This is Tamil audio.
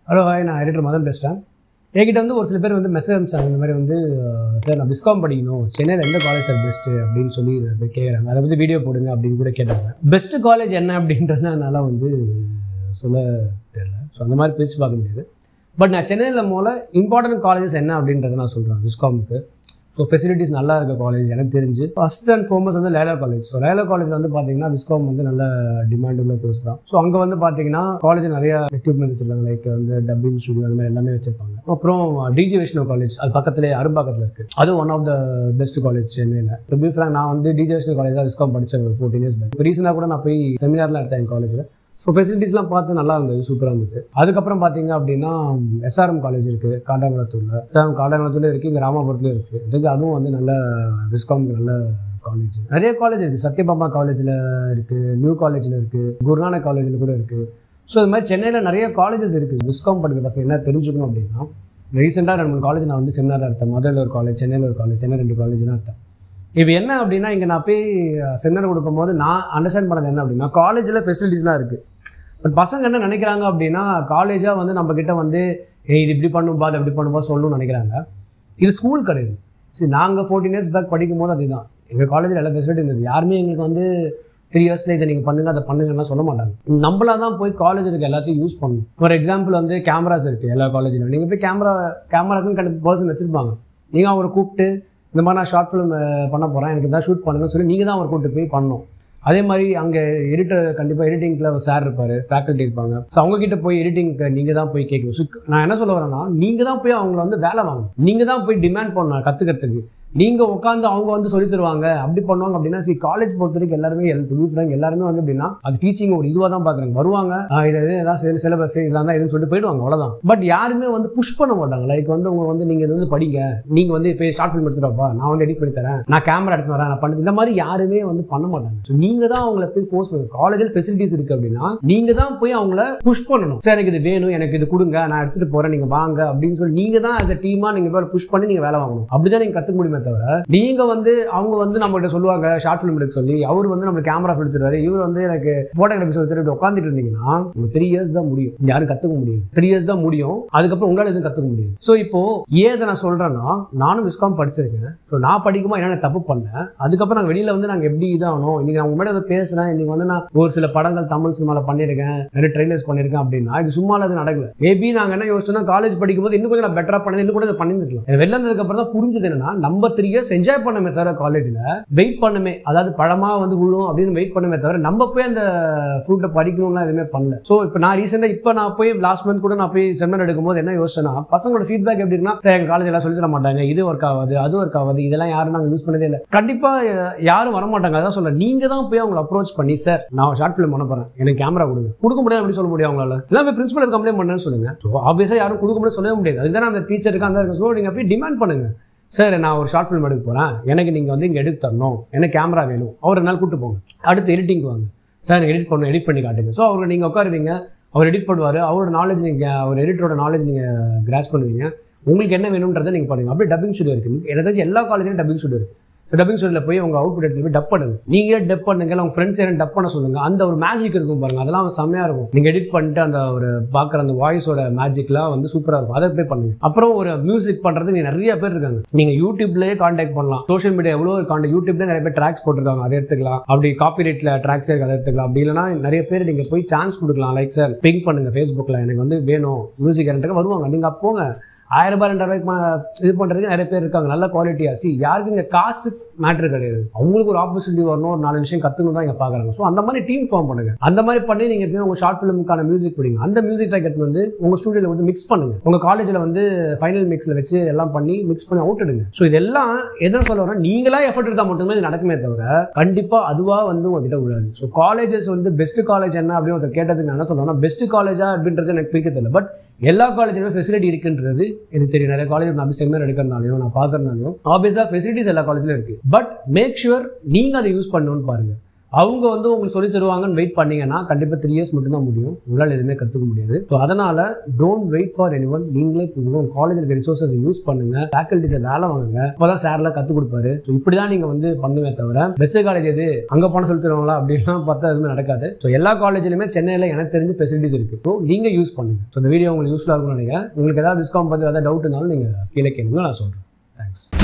ஹலோ ஹாய் நான் எடிட்டர் மதன் பேசுகிறேன் என்கிட்ட வந்து ஒரு சில பேர் வந்து மெசேஜ் அனுப்பிச்சாங்க இந்த மாதிரி வந்து சார் நான் பிஸ்காம் படிக்கணும் சென்னையில் எந்த காலேஜ் சார் பெஸ்ட்டு அப்படின்னு சொல்லி போய் கேட்குறாங்க அதை பற்றி வீடியோ போடுங்க அப்படின்னு கூட கேட்டாங்க பெஸ்ட்டு காலேஜ் என்ன அப்படின்றத என்னால் வந்து சொல்ல தெரியல ஸோ அந்த மாதிரி பிரித்து பார்க்க முடியாது பட் நான் சென்னையில் மூல இம்பார்ட்டன்ட் காலேஜஸ் என்ன அப்படின்றத நான் சொல்கிறேன் பிஸ்காமுக்கு ஸோ ஃபெசிலிட்டிஸ் நல்லா இருக்க காலேஜ் எனக்கு தெரிஞ்சு ஃபஸ்ட் அண்ட் ஃபோர்மஸ் வந்து Loyola college so Loyola college வந்து பார்த்தீங்கன்னா விஸ்காம் வந்து நல்ல டிமாண்ட் உள்ள கோர்ஸ் தான் ஸோ அங்கே வந்து பார்த்தீங்கன்னா காலேஜ் நிறைய எக்யூப்மெண்ட் வச்சிருக்காங்க லைக் வந்து டப்பிங் ஸ்டுடியோ அந்த மாதிரி எல்லாமே வச்சிருப்பாங்க அப்புறம் டிஜி வைஷ்ணவ் காலேஜ் அது பக்கத்துலேயே அரும்பாக்கத்தில் இருக்குது அது one of the best college சென்னையில் டு பி ஃப்ராங்க் நான் வந்து டிஜி வைஷ்ணவ் காலேஜ் தான் விஸ்காம் படித்தேன் ஒரு ஃபோர்டீன் இயர்ஸ் பேக் ரீசெண்டாக கூட நான் போய் செமினார்லாம் எடுத்தேன் என் காலேஜில் ஸோ ஃபெசிலிட்டிஸ்லாம் பார்த்து நல்லா இருந்தது சூப்பராக இருந்தது அதுக்கப்புறம் பார்த்தீங்க அப்படின்னா எஸ்ஆர்எம் காலேஜ் இருக்குது காண்டாங்குளத்தூரில் எஸ்ஆர்எம் காண்டாங்குளத்தூர்ல இருக்குது இங்கே ராமபுரத்துலையும் இருக்குது இதுக்கு அதுவும் வந்து நல்ல விஸ்காம் நல்ல காலேஜ் நிறைய காலேஜ் இருக்குது சத்யபாமா காலேஜில் இருக்குது நியூ காலேஜில் இருக்குது குருநானக் காலேஜில் கூட இருக்குது ஸோ இது மாதிரி சென்னையில் நிறைய காலேஜஸ் இருக்குது விஸ்காம் படிக்கிற பசங்க என்ன தெரிஞ்சுக்கணும் அப்படின்னா ரீசெண்டாக ரெண்டு மூணு காலேஜ் நான் வந்து செமினார் எடுத்தேன் மதுரையில் ஒரு காலேஜ் சென்னையில் ஒரு காலேஜ் சென்னை ரெண்டு காலேஜ் தான் எடுத்தேன் இப்போ என்ன அப்படின்னா இங்கே நான் போய் செமினார் கொடுக்கும்போது நான் அண்டர்ஸ்டாண்ட் பண்ணது என்ன அப்படின்னா காலேஜில் ஃபெசிலிட்டிஸ்லாம் இருக்குது பட் பசங்க என்ன நினைக்கிறாங்க அப்படின்னா காலேஜாக வந்து நம்ம கிட்ட வந்து ஏய் இது இப்படி பண்ணும்பா அது இப்படி பண்ணும்பா சொல்லணும்னு நினைக்கிறாங்க இது ஸ்கூல் கிடையாது சரி நாங்கள் ஃபோர்டீன் இயர்ஸ் பேக் படிக்கும் போது அதுதான் எங்கள் காலேஜில் எல்லா ஃபெசிலிட்டி இருந்தது யாருமே எங்களுக்கு வந்து த்ரீ இயர்ஸில் இதை நீங்கள் பண்ணுங்க அதை பண்ணுங்கலாம் சொல்ல மாட்டாங்க நம்மளா தான் போய் காலேஜ் இருக்க எல்லாத்தையும் யூஸ் பண்ணணும் ஃபார் எக்ஸாம்பிள் வந்து கேமராஸ் இருக்குது எல்லா காலேஜிலும் நீங்கள் போய் கேமரா கேமராக்குன்னு கண்டிப்பாக பர்சன் வச்சுருப்பாங்க நீங்கள் அவரை கூப்பிட்டு இந்த மாதிரி நான் ஷார்ட் ஃபிலிம் பண்ண போகிறேன் எனக்கு தான் ஷூட் பண்ணுங்கன்னு சொல்லி நீங்கள் தான் அவரை கூப்பிட்டு போய் பண்ணணும் அதே மாதிரி அங்கே எடிட்டர் கண்டிப்பாக எடிட்டிங்கில் சார் இருப்பார் ஃபேக்கல்ட்டி இருப்பாங்க ஸோ அவங்ககிட்ட போய் எடிட்டிங்க்கு நீங்கள் தான் போய் கேட்கணும் ஸோ நான் என்ன சொல்ல வரேன்னா நீங்கள் தான் போய் அவங்கள வந்து வேலை வாங்கணும் நீங்கள் தான் போய் டிமாண்ட் பண்ணணும் கற்றுக்கிறதுக்கு நீங்கள் உட்காந்து அவங்க வந்து சொல்லி தருவாங்க அப்படி பண்ணுவாங்க அப்படின்னா சி காலேஜ் பொறுத்த வரைக்கும் எல்லாருமே எல் ஃப்ரெண்ட் எல்லாருமே வந்து அப்படின்னா அது டீச்சிங் ஒரு இதுவாக தான் பார்க்குறாங்க வருவாங்க ஆஹ் இது இது ஏதாவது சிலபஸ் இதெல்லாம் தான் இதுன்னு சொல்லிட்டு போயிடுவாங்க அவ்வளோதான் பட் யாருமே வந்து புஷ் பண்ண மாட்டாங்க லைக் வந்து உங்க வந்து நீங்கள் இது வந்து படிங்க நீங்கள் வந்து இப்போ ஷார்ட் ஃபிலிம் எடுத்துட்டப்பா நான் வந்து எடிட் பண்ணி தரேன் நான் கேமரா எடுத்து வரேன் நான் பண்ணு இந்த மாதிரி யாருமே வந்து பண்ண மாட்டாங்க ஸோ நீங்கள் தான் அவங்கள போய் ஃபோர்ஸ் பண்ணுங்க காலேஜில் ஃபெசிலிட்டிஸ் இருக்குது அப்படின்னா நீங்கள் தான் போய் அவங்கள புஷ் பண்ணணும் சார் எனக்கு இது வேணும் எனக்கு இது கொடுங்க நான் எடுத்துகிட்டு போகிறேன் நீங்கள் வாங்க அப்படின்னு சொல்லி நீங்கள் தான் as a டீமாக நீங்கள் போய் புஷ் பண்ணி நீங்கள் வேலை வாங்கணும் அப்படி தான் நீங்கள் கற்றுக்க முடியுமே தவிர நீங்கள் வந்து அவங்க வந்து நம்மகிட்ட சொல்லுவாங்க ஷார்ட் ஃபிலிம் எடுக்க சொல்லி அவர் வந்து நம்மளுக்கு கேமரா எடுத்துருவாரு இவர் வந்து எனக்கு ஃபோட்டோகிராஃபி சொல்லி தருவாரு. உட்காந்துட்டு இருந்தீங்கன்னா உங்களுக்கு த்ரீ இயர்ஸ் தான் முடியும் யாரும் கற்றுக்க முடியும் த்ரீ இயர்ஸ் தான் முடியும் அதுக்கப்புறம் உங்களால் எதுவும் கற்றுக்க முடியும் ஸோ இப்போ ஏன் இதை நான் சொல்கிறேன்னா நானும் விஸ்காம் படிச்சிருக்கேன் ஸோ நான் படிக்கும்போது என்ன தப்பு பண்ணேன் அதுக்கப்புறம் நாங்கள் வெளியில் வந்து நாங்கள் எப்படி இதாகணும் இன்னைக்கு நான் உங்கள்கிட்ட வந்து பேசுகிறேன் இன்னைக்கு வந்து நான் ஒரு சில படங்கள் தமிழ் சினிமாவில் பண்ணியிருக்கேன் நிறைய ட்ரெய்லர்ஸ் பண்ணியிருக்கேன் அப்படின்னா இது சும்மா அது நடக்கல மேபி நாங்கள் என்ன யோசிச்சோம்னா காலேஜ் படிக்கும்போது இன்னும் கொஞ்சம் நான் பெட்டராக பண்ணி இன்னும் கூட இதை பண்ணியிருக்கலாம் எனக்கு வெளில வந்ததுக்கு அப்புறம் தான் புரிஞ்சது என்னன்னா நம்ம த்ரீ இயர்ஸ் என்ஜாய் பண்ணமே தவிர காலேஜில் வெயிட் பண்ணுமே அதாவது பழமா வந்து விழும் அப்படின்னு வெயிட் பண்ணுமே தவிர நம்ம போய் அந்த ஃப்ரூட்டை படிக்கணும்லாம் எதுவுமே பண்ணல ஸோ இப்போ நான் ரீசெண்டாக இப்போ நான் போய் லாஸ்ட் மந்த் கூட நான் போய் செமினார் எடுக்கும்போது என்ன யோசிச்சேன்னா பசங்களோட ஃபீட்பேக் எப்படி இருக்குன்னா சார் எங்கள் காலேஜ் எல்லாம் சொல்லி தர மாட்டாங்க இது ஒர்க் ஆகாது அது ஒர்க் ஆகாது இதெல்லாம் யாரும் நாங்கள் யூஸ் பண்ணதே இல்லை கண்டிப்பாக யாரும் வர மாட்டாங்க அதான் சொல்ல நீங்கள் தான் போய் அவங்களை அப்ரோச் பண்ணி சார் நான் ஷார்ட் ஃபிலிம் பண்ண போகிறேன் எனக்கு கேமரா கொடுங்க கொடுக்க முடியாது அப்படி சொல்ல முடியும் அவங்களால எல்லாமே பிரின்சிபல் கம்ப்ளைண்ட் பண்ணேன்னு சொல்லுங்க ஸோ ஆப்வியஸாக யாரும் கொடுக்க முடியாது சொல்லவே முடியாது அதுதான் அந்த டீச்சருக்கு அந்த இருக்கு ஸோ நீங்கள் போய் டிமாண்ட் பண்ணுங்க சார் நான் ஒரு ஷார்ட் ஃபிலிம் எடுக்க போகிறேன் எனக்கு நீங்கள் வந்து இங்கே எடுத்து தரணும் எனக்கு கேமரா வேணும் அவர் நாள் கூட்டு போங்க அடுத்து எடிட்டிங் வாங்க சார் எனக்கு எடிட் பண்ணணும் எடிட் பண்ணி காட்டுங்க ஸோ அவர் நீங்கள் உட்காருவீங்க அவர் எடிட் பண்ணுவார் அவரோட நாலேஜ் நீங்கள் அவர் எடிட்டரோட நாலேஜ் நீங்கள் கிராஸ் பண்ணுவீங்க உங்களுக்கு என்ன வேணுன்றதை நீங்கள் பண்ணுவீங்க அப்படியே டப்பிங் ஸ்டுடியோ இருக்குது எனக்கு தெரிஞ்சு எல்லா காலேஜ்லையும் டப்பிங் ஸ்டுடியோ இருக்குது ஸோ டப்பிங் ஸ்டுடியோவில் போய் உங்கள் அவுட்புட் எடுத்து போய் டப் பண்ணுங்க நீங்களே டப் பண்ணுங்க இல்லை உங்கள் ஃப்ரெண்ட்ஸ் யாரும் டப் பண்ண சொல்லுங்க அந்த ஒரு மேஜிக் இருக்கும் பாருங்க அதெல்லாம் செம்மையாக இருக்கும் நீங்கள் எடிட் பண்ணிட்டு அந்த ஒரு பார்க்குற அந்த வாய்ஸோட மேஜிக்லாம் வந்து சூப்பராக இருக்கும் அதை போய் பண்ணுங்க அப்புறம் ஒரு மியூசிக் பண்ணுறதுக்கு நிறைய பேர் இருக்காங்க நீங்கள் யூடியூப்லேயே காண்டாக்ட் பண்ணலாம் சோஷியல் மீடியா எவ்வளோ காண்டாக்ட் யூடியூப்லேயே நிறைய பேர் ட்ராக்ஸ் போட்டிருக்காங்க அதை எடுத்துக்கலாம் அப்படி காப்பிரைட்டில் ட்ராக்ஸ் இருக்கு அதை எடுத்துக்கலாம் அப்படி இல்லைனா நிறைய பேர் நீங்கள் போய் சான்ஸ் கொடுக்கலாம் லைக் சார் பிங்க் பண்ணுங்க ஃபேஸ்புக்கில் எனக்கு வந்து வேணும் மியூசிக் எனக்கு வருவாங்க நீங்கள் போங்க ஆயிரம் ரூபாய் ரெண்டாயிரம் ரூபாய்க்கு மா- இது பண்ணுறதுக்கு நிறைய பேர் இருக்காங்க நல்ல குவாலிட்டியாக சி யாருக்கு இங்கே காசு மேட்ரு கிடையாது அவங்களுக்கு ஒரு ஆப்பர்ச்சுனிட்டி வரணும் ஒரு நாலு விஷயம் கற்றுக்கணும் தான் இங்கே பார்க்குறாங்க ஸோ அந்த மாதிரி டீம் ஃபார்ம் பண்ணுங்க அந்த மாதிரி பண்ணி நீங்கள் போய் உங்கள் ஷார்ட் ஃபிலிமுக்கான மியூசிக் பிடிங்க அந்த மியூசிக் ட்ராக் எடுத்து வந்து உங்கள் ஸ்டூடியோவில் வந்து மிக்ஸ் பண்ணுங்க உங்கள் காலேஜில் வந்து ஃபைனல் மிக்ஸில் வச்சு எல்லாம் பண்ணி மிக்ஸ் பண்ணி அவுட் எடுங்க ஸோ இதெல்லாம் என்ன சொல்ல வரேன் நீங்களா எஃபர்ட் எடுத்தால் மட்டுமே இது நடக்குமே தவிர கண்டிப்பாக அதுவாக வந்து உங்ககிட்ட விடாது ஸோ காலேஜஸ் வந்து பெஸ்ட் காலேஜ் என்ன அப்படின்னு ஒருத்தர் கேட்டதுக்கு நான் என்ன சொல்லுவேன்னா பெஸ்ட் காலேஜா அப்படின்றது எனக்கு பிடிக்க தெரியல பட் எல்லா காலேஜ்லையுமே ஃபெசிலிட்டி இருக்குன்றது எனக்கு தெரியும் நிறைய காலேஜ் நான் போய் செமினார் எடுக்கிறனாலையும் நான் பார்க்கறனாலையும் ஆப்வியஸாக ஃபெசிலிட்டிஸ் எல்லா காலேஜ்லையும் இருக்குது பட் மேக் ஷுவர் நீங்கள் அதை யூஸ் பண்ணணும்னு பாருங்கள் அவங்க வந்து உங்களுக்கு சொல்லி தருவாங்கன்னு வெயிட் பண்ணீங்கன்னா கண்டிப்பாக த்ரீ இயர்ஸ் மட்டும்தான் முடியும் உங்களால் எதுவுமே கற்றுக்க முடியாது ஸோ அதனால் don't wait for any one நீங்களே உங்கள் காலேஜில் இருக்க ரிசோர்ஸஸ் யூஸ் பண்ணுங்க ஃபேக்கல்ட்டிஸை வேலை வாங்குங்க அப்போ தான் சார்லாம் கற்றுக் கொடுப்பாரு ஸோ இப்படி தான் நீங்கள் வந்து பண்ணுவே தவிர பெஸ்ட் காலேஜ் எது அங்கே போன சொல்லி தருவாங்களா அப்படின்லாம் பார்த்தா எதுவுமே நடக்காது ஸோ எல்லா காலேஜ்லையுமே சென்னையில் எனக்கு தெரிஞ்ச ஃபெசிலிட்டிஸ் இருக்குது ஸோ நீங்கள் யூஸ் பண்ணுங்க ஸோ இந்த வீடியோ உங்களுக்கு யூஸ்ஃபுல்லாக இருக்கும்னு நினைக்கிறேன் உங்களுக்கு ஏதாவது டிஸ்கவுண்ட் பற்றி ஏதாவது டவுட் இருந்தாலும் நீங்கள் கீழே கேளுங்க நான் சொல்கிறேன் தேங்க்ஸ்